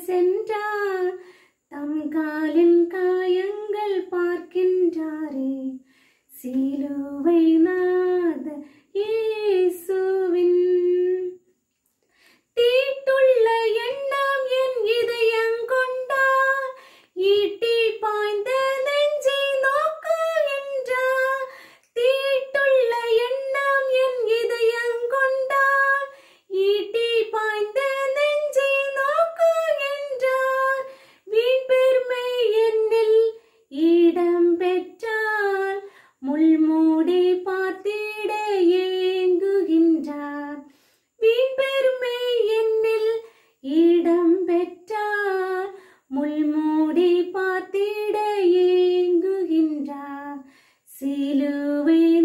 சென்றார் தம் காலின் காயங்கள் பார்க்கின்றாரே சிலுவை நாத இயேசுவின் தீட்டுள்ள எண்ணம் என் இதயம் கொண்டார் ஈட்டி பாய்ந்த நெஞ்சை நோக்கு என்றார் தீட்டுள்ள எண்ணம் என் இதயம் கொண்டார் ஈட்டி பாய்ந்த நெஞ்சை நோக்கு என்றார் வீண் பெருமை என்னில் இடம் பெற்றால் முள்மூடி பார்த்திட ஏங்குகின்றார் வீண் பெருமை என்னில் இடம் பெற்றார் முள்மூடி பார்த்திட ஏங்குகின்றார் சிலுவை